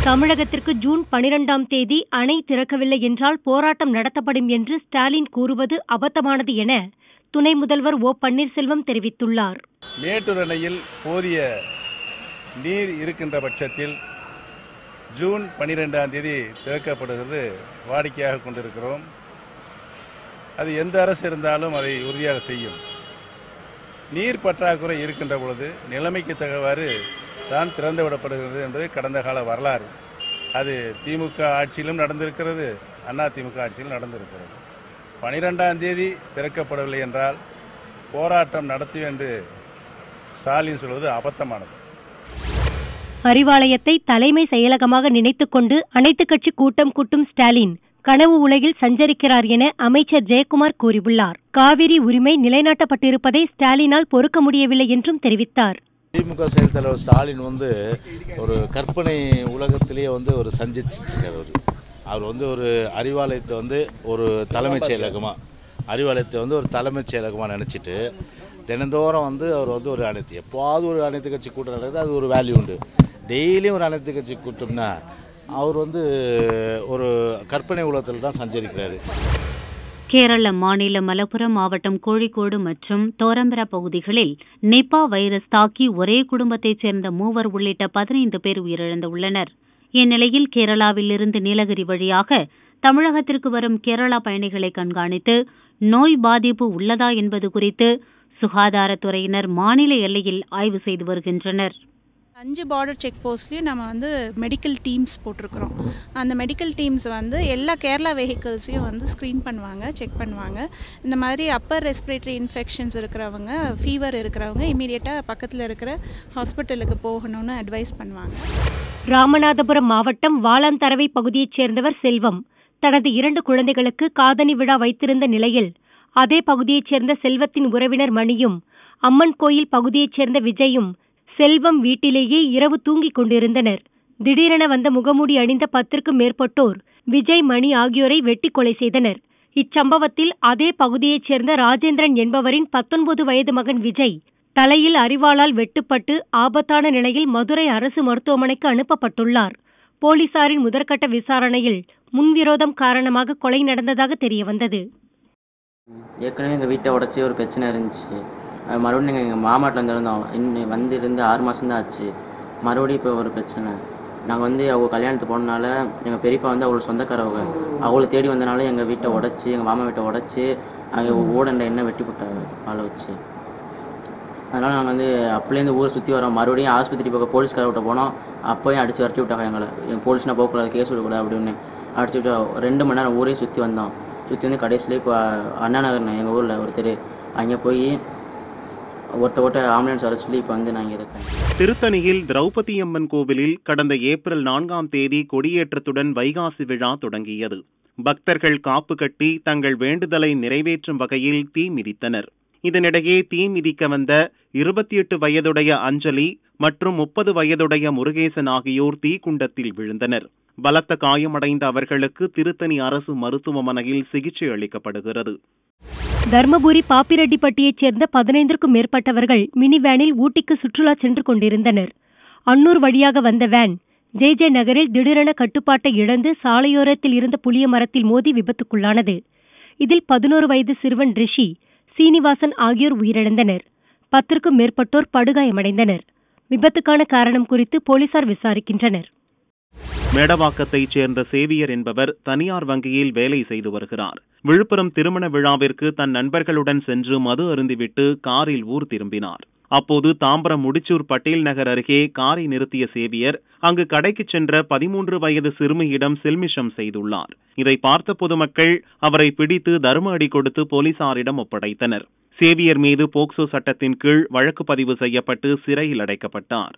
தமிழகத்திற்கு ஜூன் பனிரெண்டாம் தேதி அணை திறக்கவில்லை என்றால் போராட்டம் நடத்தப்படும் என்று ஸ்டாலின் கூறுவது அபத்தமானது என துணை முதல்வர் ஓ பன்னீர்செல்வம் தெரிவித்துள்ளார் மேட்டூர் அணையில் போதிய நீர் இருக்கின்ற பட்சத்தில் ஜூன் பனிரெண்டாம் தேதி திறக்கப்படுகிறது வாடிக்கையாக கொண்டிருக்கிறோம் அது எந்த அரசு இருந்தாலும் அதை உறுதியாக செய்யும் நீர் பற்றாக்குறை இருக்கின்ற பொழுது நிலைமைக்கு தகவாறு தான் திறந்து விடப்படுகிறது என்பது கடந்த கால வரலாறு அது திமுக ஆட்சியிலும் நடந்திருக்கிறது அண்ணா திமுக ஆட்சியிலும் நடந்திருக்கிறது பனிரெண்டாம் தேதி திறக்கப்படவில்லை என்றால் போராட்டம் நடத்தும் என்று ஸ்டாலின் சொல்வது அபத்தமானது அறிவாலயத்தை தலைமை செயலகமாக நினைத்துக் கொண்டு அனைத்துக் கட்சி கூட்டம் கூட்டும் ஸ்டாலின் கனவு உலகில் சஞ்சரிக்கிறார் என அமைச்சர் ஜெயக்குமார் கூறியுள்ளார் காவிரி உரிமை நிலைநாட்டப்பட்டிருப்பதை ஸ்டாலினால் பொறுக்க முடியவில்லை என்றும் தெரிவித்தார் திமுக செயல் தலைவர் ஸ்டாலின் வந்து ஒரு கற்பனை உலகத்திலேயே வந்து ஒரு சஞ்சிச்சிருக்கார் அவர் அவர் வந்து ஒரு அறிவாலயத்தை வந்து ஒரு தலைமைச் செயலகமாக அறிவாலயத்தை வந்து ஒரு தலைமைச் செயலகமாக நினச்சிட்டு தினந்தோறும் வந்து அவர் வந்து ஒரு அனைத்து எப்போவாவது ஒரு அனைத்து கட்சி கூட்டம் நடக்குது அது ஒரு வேல்யூ உண்டு டெய்லியும் ஒரு அனைத்து கட்சி கூட்டம்னா அவர் வந்து ஒரு கற்பனை உலகத்தில் தான் சஞ்சரிக்கிறாரு கேரள மாநில மலப்புரம் மாவட்டம் கோழிக்கோடு மற்றும் தோரம்பர பகுதிகளில் நிப்பா வைரஸ் தாக்கி ஒரே குடும்பத்தைச் சேர்ந்த மூவர் உள்ளிட்ட பதினைந்து பேர் உயிரிழந்துள்ளனர் இந்நிலையில் கேரளாவிலிருந்து நீலகிரி வழியாக தமிழகத்திற்கு வரும் கேரளா பயணிகளை கண்காணித்து நோய் பாதிப்பு உள்ளதா என்பது குறித்து சுகாதாரத்துறையினர் மாநில எல்லையில் ஆய்வு செய்து வருகின்றனர் அஞ்சு பார்டர் செக் போஸ்ட்லேயும் நம்ம வந்து மெடிக்கல் டீம்ஸ் போட்டிருக்கிறோம் அந்த மெடிக்கல் டீம்ஸ் வந்து எல்லா கேரளா வெஹிக்கிள்ஸையும் வந்து ஸ்க்ரீன் பண்ணுவாங்க செக் பண்ணுவாங்க இந்த மாதிரி அப்பர் ரெஸ்பிரேட்டரி இன்ஃபெக்ஷன்ஸ் இருக்கிறவங்க ஃபீவர் இருக்கிறவங்க இமீடியட்டாக பக்கத்தில் இருக்கிற ஹாஸ்பிட்டலுக்கு போகணும்னு அட்வைஸ் பண்ணுவாங்க ராமநாதபுரம் மாவட்டம் வாலாந்தரவை பகுதியைச் சேர்ந்தவர் செல்வம் தனது இரண்டு குழந்தைகளுக்கு காதணி விழா வைத்திருந்த நிலையில் அதே பகுதியைச் சேர்ந்த செல்வத்தின் உறவினர் மணியும் அம்மன் கோயில் பகுதியைச் சேர்ந்த விஜயும் செல்வம் வீட்டிலேயே இரவு தூங்கிக் கொண்டிருந்தனர் திடீரென வந்த முகமூடி அணிந்த பத்திற்கும் மேற்பட்டோர் விஜய் மணி ஆகியோரை வெட்டி கொலை செய்தனர் இச்சம்பவத்தில் அதே பகுதியைச் சேர்ந்த ராஜேந்திரன் என்பவரின் பத்தொன்பது வயது மகன் விஜய் தலையில் அரிவாளால் வெட்டுப்பட்டு ஆபத்தான நிலையில் மதுரை அரசு மருத்துவமனைக்கு அனுப்பப்பட்டுள்ளார் போலீசாரின் முதற்கட்ட விசாரணையில் முன்விரோதம் காரணமாக கொலை நடந்ததாக தெரியவந்தது ஏற்கனவே எங்கள் வீட்டை உடச்சி ஒரு பிரச்சனை இருந்துச்சு அது மறுபடியும் நாங்கள் எங்கள் மாமாட்டில் வந்து இருந்தோம் இன்னும் வந்து இருந்து ஆறு மாதம் தான் ஆச்சு மறுபடியும் இப்போ ஒரு பிரச்சனை நாங்கள் வந்து அவங்க கல்யாணத்துக்கு போனனால எங்கள் பெரியப்பா வந்து அவளோட சொந்தக்காரவங்க அவளை தேடி வந்தனால எங்கள் வீட்டை உடச்சி எங்கள் மாமா வீட்டை உடச்சி அங்கே ஓடண்ட எண்ணெய் வெட்டி போட்டாங்க ஆளை வச்சு அதனால் நாங்கள் வந்து அப்போலேருந்து ஊரை சுற்றி வரோம் மறுபடியும் ஆஸ்பத்திரி பக்கம் போலீஸ்கார விட்ட போனோம் அப்போயும் அடித்து வரட்டி விட்டாங்க எங்களை எங்கள் போலீஸ்னால் போகக்கூடாது கேஸ் விடக்கூடாது அப்படின்னு அடிச்சு விட்டு ரெண்டு மணி நேரம் ஊரே சுற்றி வந்தோம் சுற்றி வந்து கடைசியில் இப்போ அண்ணா நகர்னு எங்கள் ஊரில் ஒருத்தர் அங்கே போய் ஒருத்த ஓட்ட ஆம்புலன்ஸ் வர சொல்லி இப்போ வந்து நான் இங்கே இருக்கேன் திருத்தணியில் திரௌபதி அம்மன் கோவிலில் கடந்த ஏப்ரல் நான்காம் தேதி கொடியேற்றத்துடன் வைகாசி விழா தொடங்கியது பக்தர்கள் காப்பு கட்டி தங்கள் வேண்டுதலை நிறைவேற்றும் வகையில் தீ மிதித்தனர் இதனிடையே தீ மிதிக்க வந்த இருபத்தி எட்டு வயதுடைய அஞ்சலி மற்றும் முப்பது வயதுடைய முருகேசன் ஆகியோர் தீக்குண்டத்தில் விழுந்தனர் பலத்த காயமடைந்த அவர்களுக்கு திருத்தணி அரசு மருத்துவமனையில் சிகிச்சை அளிக்கப்படுகிறது தர்மபுரி பாப்பிரெட்டிப்பட்டியைச் சேர்ந்த பதினைந்திற்கும் மேற்பட்டவர்கள் மினி வேனில் ஊட்டிக்கு சுற்றுலா சென்று கொண்டிருந்தனர் அன்னூர் வழியாக வந்த வேன் ஜே ஜே நகரில் திடீரென கட்டுப்பாட்டை இழந்து சாலையோரத்தில் இருந்த புளிய மரத்தில் மோதி விபத்துக்குள்ளானது இதில் பதினோரு வயது சிறுவன் ரிஷி சீனிவாசன் ஆகியோர் உயிரிழந்தனர் பத்திற்கும் மேற்பட்டோர் படுகாயமடைந்தனர் விபத்துக்கான காரணம் குறித்து போலீசார் விசாரிக்கின்றனர் மேடவாக்கத்தைச் சேர்ந்த சேவியர் என்பவர் தனியார் வங்கியில் வேலை செய்து வருகிறார் விழுப்புரம் திருமண விழாவிற்கு தன் நண்பர்களுடன் சென்று மது அருந்திவிட்டு காரில் ஊர் திரும்பினார் அப்போது தாம்பரம் முடிச்சூர் பட்டேல் நகர் அருகே காரை நிறுத்திய சேவியர் அங்கு கடைக்கு சென்ற பதிமூன்று வயது சிறுமியிடம் செல்மிஷம் செய்துள்ளார் இதை பார்த்த பொதுமக்கள் அவரை பிடித்து தர்ம அடி கொடுத்து போலீசாரிடம் ஒப்படைத்தனர் சேவியர் மீது போக்சோ சட்டத்தின் கீழ் வழக்கு பதிவு செய்யப்பட்டு சிறையில் அடைக்கப்பட்டார்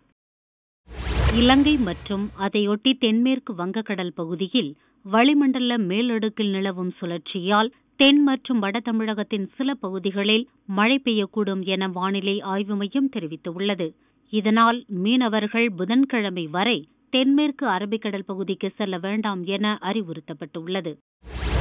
இலங்கை மற்றும் அதையொட்டி தென்மேற்கு வங்கக்கடல் பகுதியில் வளிமண்டல மேலடுக்கில் நிலவும் சுழற்சியால் தென் மற்றும் வட தமிழகத்தின் சில பகுதிகளில் மழை பெய்யக்கூடும் என வானிலை ஆய்வு மையம் தெரிவித்துள்ளது இதனால் மீனவர்கள் புதன்கிழமை வரை தென்மேற்கு அரபிக்கடல் பகுதிக்கு செல்ல வேண்டாம் என அறிவுறுத்தப்பட்டுள்ளது